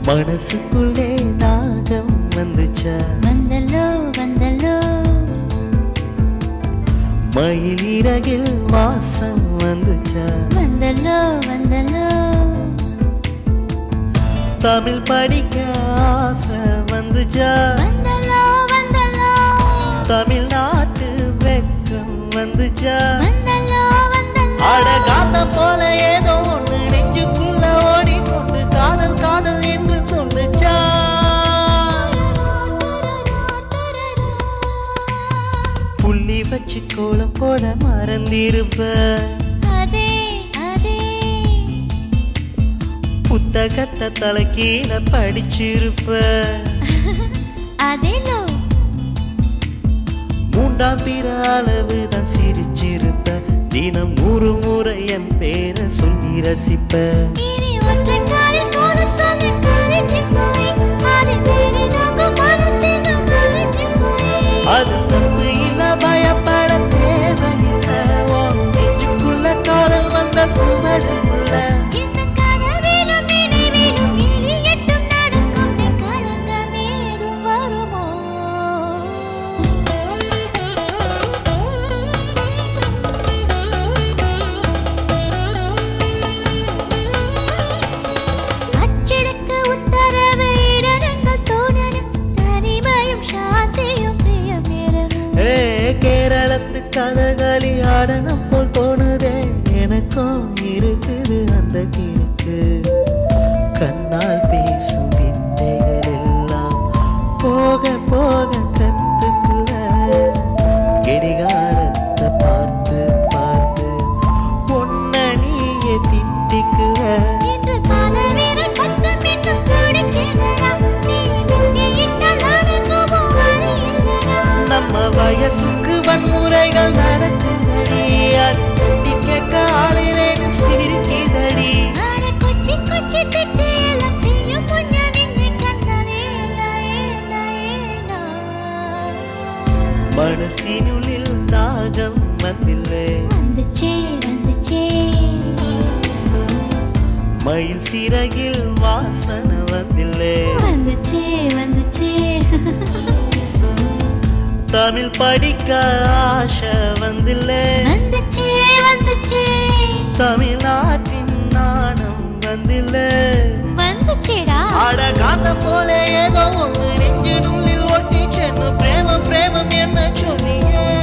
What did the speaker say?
மனசுக்குள்ளே தாகம் வந்துச்சா வந்தல்லோ வந்தல்லோ மயில் இறகில் வாசம் வந்துச்சா வந்தல்லோ வந்தல்லோ தமிழ் படிக்க ஆசை வந்துச்சா வந்தல்லோ வந்தல்லோ தமிழ்நாட்டு வெக்கம் வந்துச்சா வந்தல்லோ வந்தல்லோ அட காந்தம் போல ஏதோ ஒண்ணு நெஞ்சுக்குள்ள ஓடிக்கொண்டு காதல் காதல் என்று சொல்லுச்சா புள்ளி வச்சு கோலம் போட மறந்திருப்ப அதே அதே புத்தகத்தை தலைக்கீழ படிச்சிருப்ப அதேலோ மூன்றாம் பிற அளவுதான் சிரிச்சிருப்ப தினம் நூறு முறை என் பேரை சொல்லி ரசிப்ப இனி ஒற்றை காலில் ஒரு சொல்லி கரைஞ்சு போய் அதை தேடி நம்ம மனசில் மறைஞ்சு போய் அது தப்பு இல்ல பயப்பட தேவையில்லை உன் நெஞ்சுக்குள்ள காதல் வந்த சுவடுக்குள்ள இந்த கனவிலும் நினைவிலும் எரியட்டும் நடக்கும் நீ கலங்கமேதும் வருமோ அச்செடுக்க உத்தரவு இடங்கள் தோணணும் தனிமையும் சாந்தியும் பிரியம் ஏறணும் ஏ கேரளத்து கதகளி ஆடனம் போல் தோணுதே எனக்கும் இருக்குது அந்த கிறுக்கு கண்ணால் பேசும் வித்தைகள் எல்லாம் போக போக கத்துக்குவ கெடிகாரத்தை பார்த்து பார்த்து பொன்ன நீயே திட்டிக்குவ இன்று காதல் வீரன் பக்கம் இன்னும் துடிக்கிறடா. நீ வெட்டியிட்டால் அடங்குமோ அறியில்லடா. நம்ம வயசுக்கு வன்முறைகள் நடக்குதடி அது தட்டி கேட்க ஆளிலேன்னு சிரிக்குதடி அட கொச்சி கொச்சி திட்டு எல்லாம் செய்யும் முன்னே நின்னை கண்டனே, நாயே, நாயே, நாய். மனசினுள்ளில் தாகம் வந்தில்லை வந்துச்சே வந்துச்சே மயில் சிறகில் வாசனை வந்தில்லை வந்துச்சே வந்துச்சே தமிழ் படிக்க ஆசை வந்தில்லை வந்துச்சே வந்துச்சே தமிழ்நாட்டின் நாணம் வந்தில்லை வந்துச்சேடா ஆட காந்தம் போல ஏதோ ஒன்று நெஞ்சு நுள்ளில் ஒட்டி சென்னு பிரேமம் பிரேமம் என்ன சொன்னீங்க